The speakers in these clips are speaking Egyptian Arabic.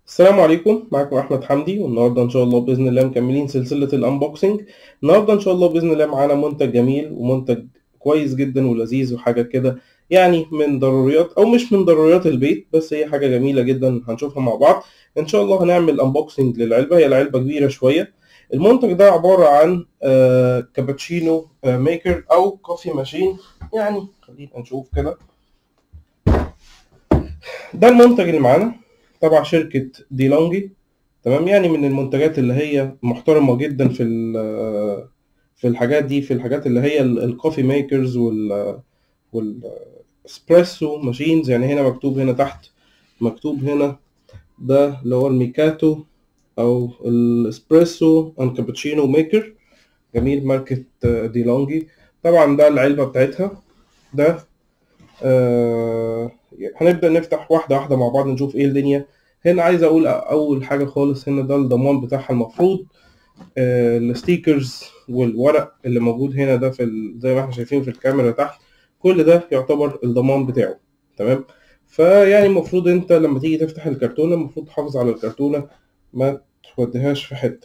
السلام عليكم معكم احمد حمدي والنهارده ان شاء الله باذن الله مكملين سلسله الانبوكسنج النهارده ان شاء الله باذن الله معانا منتج جميل ومنتج كويس جدا ولذيذ وحاجه كده يعني من ضروريات او مش من ضروريات البيت بس هي حاجه جميله جدا هنشوفها مع بعض ان شاء الله هنعمل انبوكسنج للعلبه هي العلبه كبيره شويه المنتج ده عباره عن آه، كابتشينو آه، ميكر او كوفي ماشين يعني خلينا نشوف كده ده المنتج اللي معانا تبع شركة ديلونجي تمام يعني من المنتجات اللي هي محترمة جدا في ال- في الحاجات دي في الحاجات اللي هي ال- الكوفي ميكرز وال والاسبريسو ماشينز يعني هنا مكتوب هنا تحت مكتوب هنا ده اللي هو الميكاتو او الاسبريسو اند كابتشينو ميكر جميل ماركة آه، ديلونجي طبعا ده العلبة بتاعتها ده آه هنبدأ نفتح واحدة واحدة مع بعض نشوف ايه الدنيا هنا عايز اقول اول حاجة خالص هنا ده الضمان بتاعها المفروض آه الستيكرز والورق اللي موجود هنا ده في ال... زي ما احنا شايفين في الكاميرا تحت كل ده يعتبر الضمان بتاعه تمام فيعني المفروض انت لما تيجي تفتح الكرتونة المفروض تحافظ على الكرتونة ما توديهاش في حتة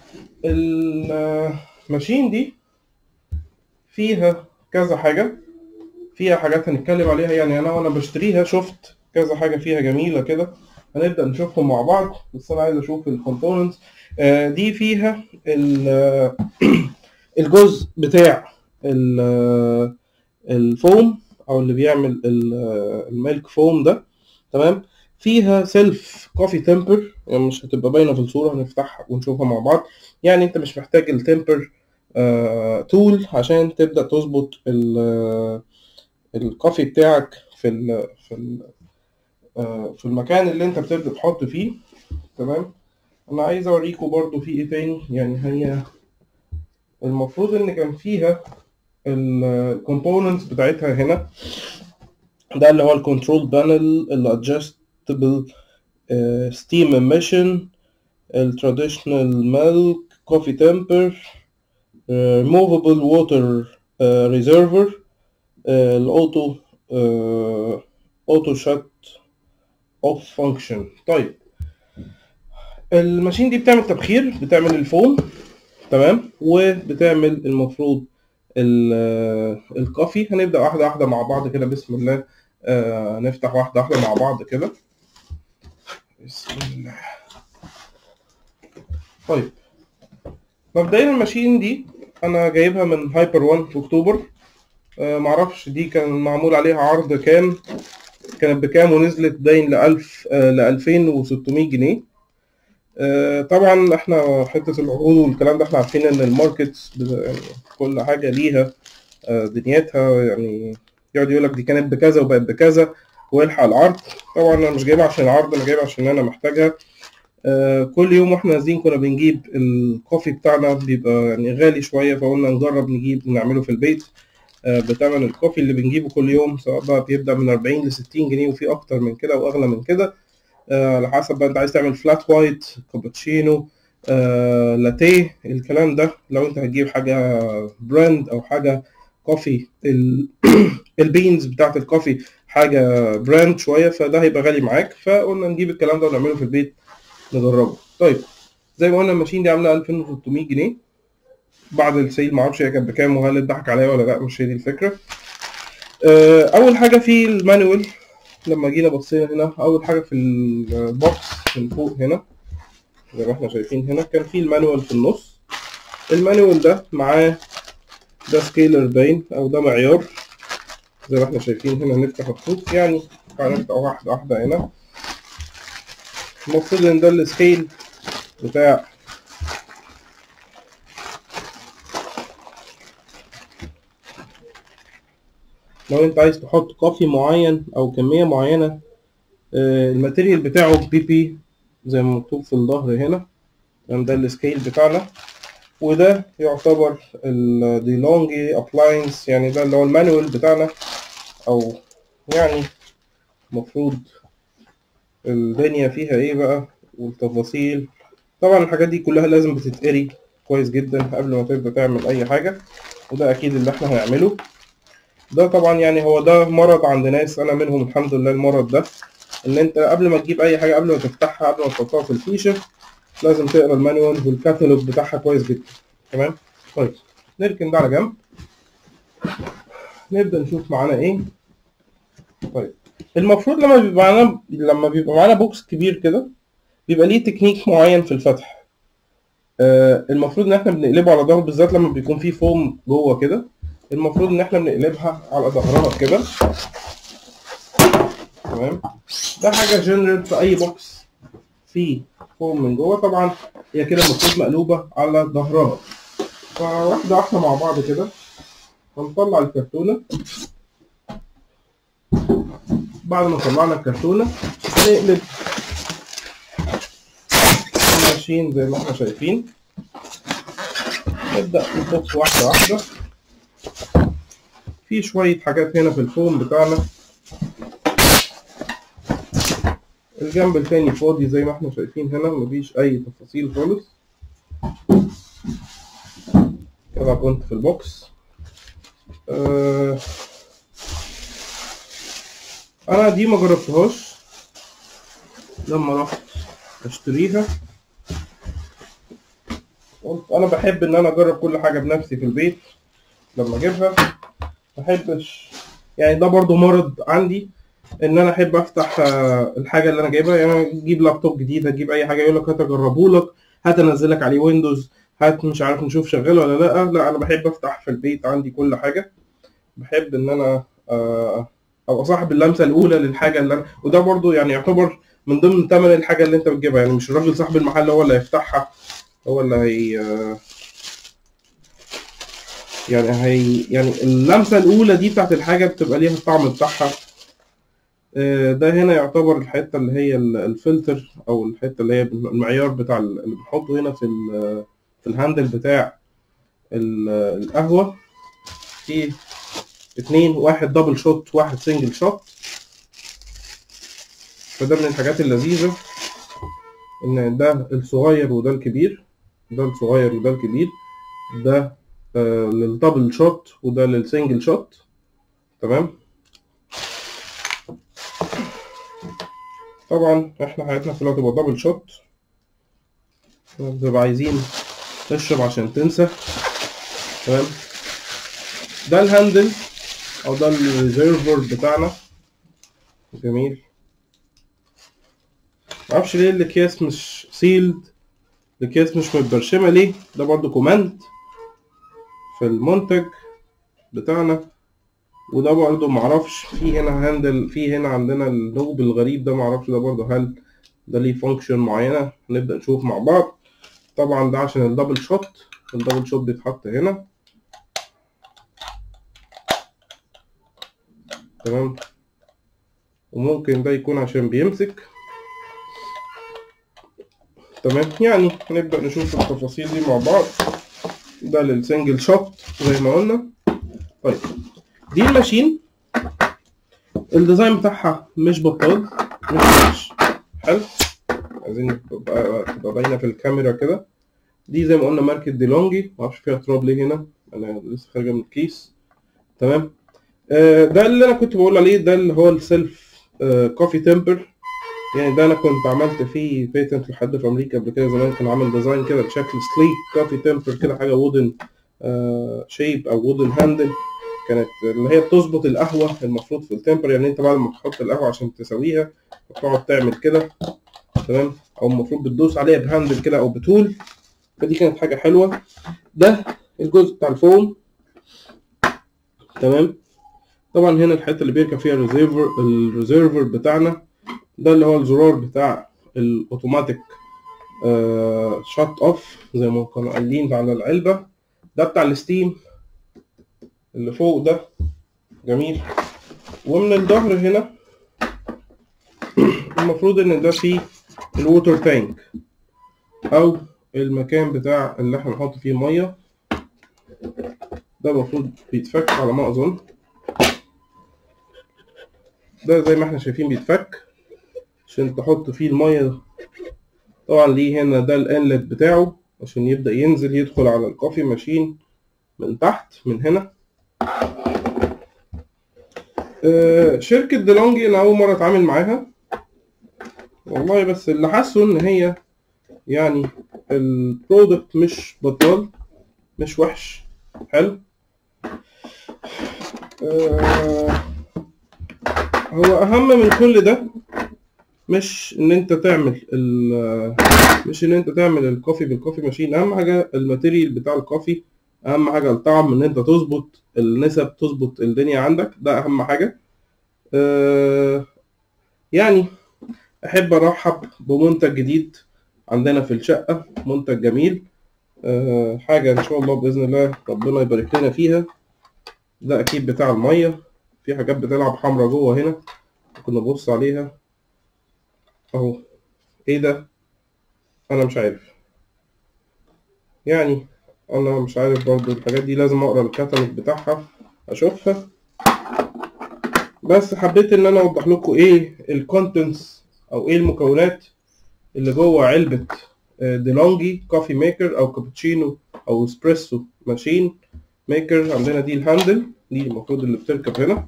الماشين دي فيها كذا حاجة فيها حاجات هنتكلم عليها يعني انا وانا بشتريها شفت كذا حاجه فيها جميله كده هنبدا نشوفهم مع بعض بس انا عايز اشوف الكومبوننتس دي فيها ال- الجزء بتاع ال- الفوم او اللي بيعمل ال- الميلك فوم ده تمام فيها سيلف كوفي تمبر يعني مش هتبقى باينه في الصوره هنفتحها ونشوفها مع بعض يعني انت مش محتاج التمبر تول عشان تبدا تظبط ال- الكوفي بتاعك في ال في ال آه، في المكان اللي انت بتبدا تحط فيه تمام انا عايز اوريكم برضو في ايه تاني يعني هي المفروض ان كان فيها الكومبوننتس بتاعتها هنا ده اللي هو الكنترول بانل الادجستبل ستيم ايميشن التراديشنال ميلك كوفي تمبر موفابل ووتر ريزرفر الاوتو اوتو شات اوف فانكشن طيب الماشين دي بتعمل تبخير بتعمل الفوم تمام وبتعمل المفروض ال- الكافي هنبدا واحده واحده مع بعض كده بسم الله آه نفتح واحده واحده مع بعض كده بسم الله طيب مبدئيا الماشين دي انا جايبها من هايبر 1 في اكتوبر آه، معرفش دي كان معمول عليها عرض كام كانت بكام ونزلت باين ل 1000 ل 2600 جنيه آه، طبعا احنا حته العروض والكلام ده احنا عارفين ان الماركت يعني كل حاجه ليها آه، دنيتها يعني يقعد يقول لك دي كانت بكذا وبقت بكذا والحق العرض طبعا انا مش جايبها عشان العرض انا جايبها عشان انا محتاجها آه، كل يوم واحنا نازلين كنا بنجيب الكوفي بتاعنا بيبقى يعني غالي شويه فقلنا نجرب نجيب نعمله في البيت آه، بتمن الكوفي اللي بنجيبه كل يوم سواء بقى بيبدأ من 40 ل 60 جنيه وفي أكتر من كده وأغلى من كده آه، على حسب بقى أنت عايز تعمل فلات وايت كابتشينو آه، لاتيه الكلام ده لو أنت هتجيب حاجة براند أو حاجة كوفي ال- البينز بتاعت الكوفي حاجة براند شوية فده هيبقى غالي معاك فقلنا نجيب الكلام ده ونعمله في البيت نجربه طيب زي ما قلنا الماشين دي عاملة 2600 جنيه بعد السيل معرفش هي كانت بكام وهل اتضحك عليا ولا لا مش هي دي الفكرة آه، اول حاجه في المانوال لما جينا بصينا هنا اول حاجه في البوكس من فوق هنا زي ما احنا شايفين هنا كان في المانوال في النص المانوال ده معاه ده سكيلر باين او ده معيار زي ما احنا شايفين هنا نفتح الخطوط يعني هنفتح واحده واحده هنا المفروض ان ده السكيل بتاع لو انت عايز تحط كوفي معين او كميه معينه آه، الماتيريال بتاعه بي بي زي ما مكتوب في الظهر هنا تمام ده السكيل بتاعنا وده يعتبر الديلونجي ابلاينس يعني ده اللي هو المانوال بتاعنا او يعني المفروض الدنيا فيها ايه بقى والتفاصيل طبعا الحاجات دي كلها لازم بتتقري كويس جدا قبل ما تبدأ تعمل اي حاجة وده اكيد اللي احنا هنعمله ده طبعا يعني هو ده مرض عند ناس انا منهم الحمد لله المرض ده ان انت قبل ما تجيب اي حاجه قبل ما تفتحها قبل ما تحطها في الفيشه لازم تقرا المانيوال والكاتالوج بتاعها كويس جدا تمام طيب نركن ده على جنب نبدا نشوف معانا ايه طيب المفروض لما بيبقى معانا لما بيبقى معانا بوكس كبير كده بيبقى ليه تكنيك معين في الفتح آه المفروض ان احنا بنقلبه على ظهره بالذات لما بيكون فيه فوم جوه كده المفروض ان احنا بنقلبها على ظهرها كده تمام ده حاجه جنرال في اي بوكس فيه فوم من جوه طبعا هي كده المفروض مقلوبه على ظهرها فواحده واحده مع بعض كده هنطلع الكرتونه بعد ما طلعنا الكرتونه هنقلب ماشيين زي ما احنا شايفين نبدا نفك واحده واحده في شويه حاجات هنا في الفوم بتاعنا الجنب التاني فاضي زي ما احنا شايفين هنا مفيش اي تفاصيل خالص كده كنت في البوكس آه انا دي ما جربتهاش لما رحت اشتريها قلت انا بحب ان انا اجرب كل حاجه بنفسي في البيت لما اجيبها ما احبش يعني ده برضو مرض عندي ان انا احب افتح آه، الحاجه اللي انا جايبها يعني اجيب لابتوب جديد اجيب اي حاجه يقول لك هات اجربه لك هات انزلك عليه ويندوز هات مش عارف نشوف شغال ولا لا لا انا بحب افتح في البيت عندي كل حاجه بحب ان انا آه، ابقى صاحب اللمسه الاولى للحاجه اللي انا وده برضو يعني يعتبر من ضمن ثمن الحاجه اللي انت بتجيبها يعني مش الراجل صاحب المحل هو اللي هيفتحها هو اللي هي آه، يعني هي يعني اللمسه الاولى دي بتاعت الحاجه بتبقى ليها الطعم بتاعها آه، ده هنا يعتبر الحته اللي هي ال- الفلتر او الحته اللي هي المعيار بتاع ال- اللي بنحطه هنا في ال- في الهاندل بتاع ال- القهوه في اتنين واحد دبل شوت واحد سنجل شوت فده من الحاجات اللذيذه ان ده الصغير وده الكبير ده الصغير وده الكبير ده آه، للدبل شوت وده للسنجل شوت تمام طبعا احنا حياتنا كلها تبقى دبل شوت بنبقى عايزين تشرب عشان تنسى تمام ده الهاندل او ده الريزيرفر بتاعنا جميل معرفش ليه الاكياس مش سيلد الاكياس مش متبرشمه ليه ده برضو كوماند في المنتج بتاعنا وده برضو معرفش في هنا هاندل في هنا عندنا اللوب الغريب ده معرفش ده برضو هل ده ليه فانكشن معينة هنبدأ نشوف مع بعض طبعا ده عشان الدبل شوت الدبل شوت بيتحط هنا تمام وممكن ده يكون عشان بيمسك تمام يعني هنبدأ نشوف التفاصيل دي مع بعض ده للسنجل شوت زي ما قلنا طيب دي الماشين الديزاين بتاعها مش بطال مش وحش حلو عايزين تبقى تبقى باينه في الكاميرا كده دي زي ما قلنا ماركه ديلونجي معرفش فيها تراب ليه هنا انا لسه خارجه من الكيس تمام آه، ده اللي انا كنت بقول عليه ده اللي هو السيلف كوفي تمبر يعني ده انا كنت عملت فيه بيتنت لحد في امريكا قبل كده زمان كان عامل ديزاين كده بشكل سليك كوفي تمبر كده حاجه وودن شيب او وودن هاندل كانت اللي هي بتظبط القهوه المفروض في التمبر يعني انت بعد ما تحط القهوه عشان تسويها بتقعد تعمل كده تمام او المفروض بتدوس عليها بهاندل كده او بتول فدي كانت حاجه حلوه ده الجزء بتاع الفوم تمام طبعا هنا الحته اللي بيركب فيها الريزيرفر الريزيرفر بتاعنا ده اللي هو الزرار بتاع الاوتوماتيك شات اوف زي ما كانوا قايلين على العلبه ده بتاع الستيم اللي فوق ده جميل ومن الظهر هنا المفروض ان ده فيه الووتر تانك او المكان بتاع اللي احنا نحط فيه ميه ده المفروض بيتفك على ما اظن ده زي ما احنا شايفين بيتفك عشان تحط فيه الميه طبعا ليه هنا ده الانلت بتاعه عشان يبدأ ينزل يدخل على الكوفي ماشين من تحت من هنا آه، شركة ديلونجي أنا أول مرة أتعامل معاها والله بس اللي حاسه ان هي يعني البرودكت مش بطال مش وحش حلو آه هو اهم من كل ده مش ان انت تعمل ال مش ان انت تعمل الكوفي بالكوفي ماشين اهم حاجه الماتيريال بتاع الكوفي اهم حاجه الطعم ان انت تظبط النسب تظبط الدنيا عندك ده اهم حاجه آه يعني احب ارحب بمنتج جديد عندنا في الشقه منتج جميل آه حاجه ان شاء الله باذن الله ربنا يبارك لنا فيها ده اكيد بتاع الميه في حاجات بتلعب حمرا جوه هنا ممكن نبص عليها اهو ايه ده انا مش عارف يعني انا مش عارف برضو الحاجات دي لازم اقرا الكتالوج بتاعها اشوفها بس حبيت ان انا اوضح لكم ايه الكونتنتس او ايه المكونات اللي جوه علبة ديلونجي كوفي ميكر او كابتشينو او اسبريسو ماشين ميكر عندنا دي الهاندل دي المفروض اللي بتركب هنا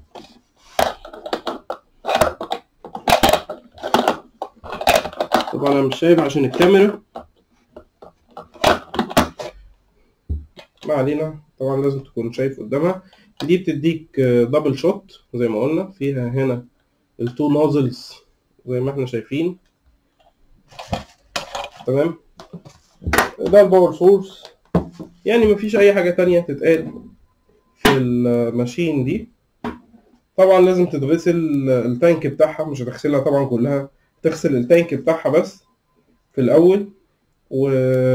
طبعا انا مش شايف عشان الكاميرا ما علينا طبعا لازم تكون شايف قدامها دي بتديك دبل شوت زي ما قلنا فيها هنا التو نوزلز زي ما احنا شايفين تمام ده الباور سورس يعني مفيش اي حاجة تانية تتقال في الماشين دي طبعا لازم تتغسل التانك بتاعها مش هتغسلها طبعا كلها تغسل التانك بتاعها بس في الاول و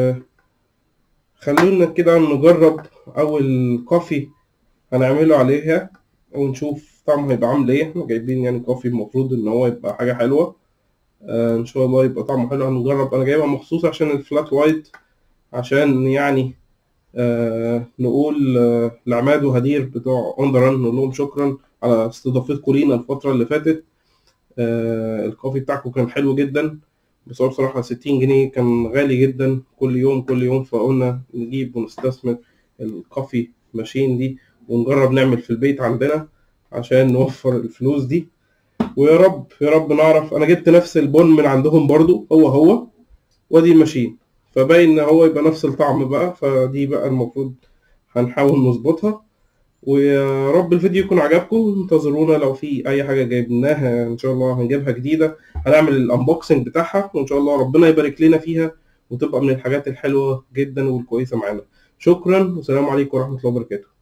خلونا كده نجرب اول كوفي هنعمله عليها ونشوف طعمه هيبقى عامل ايه احنا جايبين يعني كوفي المفروض ان هو يبقى حاجه حلوه آه ان شاء الله يبقى طعمه حلو هنجرب انا جايبها مخصوص عشان الفلات وايت عشان يعني آه نقول آه لعماد وهدير بتوع اندران نقول لهم شكرا على استضافتكم لينا الفتره اللي فاتت آه الكوفي بتاعكم كان حلو جدا بس هو بصراحة 60 جنيه كان غالي جدا كل يوم كل يوم فقلنا نجيب ونستثمر الكوفي ماشين دي ونجرب نعمل في البيت عندنا عشان نوفر الفلوس دي ويا رب يا رب نعرف انا جبت نفس البن من عندهم برضو هو هو ودي الماشين فباين ان هو يبقى نفس الطعم بقى فدي بقى المفروض هنحاول نظبطها ويا رب الفيديو يكون عجبكم انتظرونا لو في اي حاجه جايبناها ان شاء الله هنجيبها جديده هنعمل الانبوكسنج بتاعها وان شاء الله ربنا يبارك لنا فيها وتبقى من الحاجات الحلوه جدا والكويسه معانا شكرا والسلام عليكم ورحمه الله وبركاته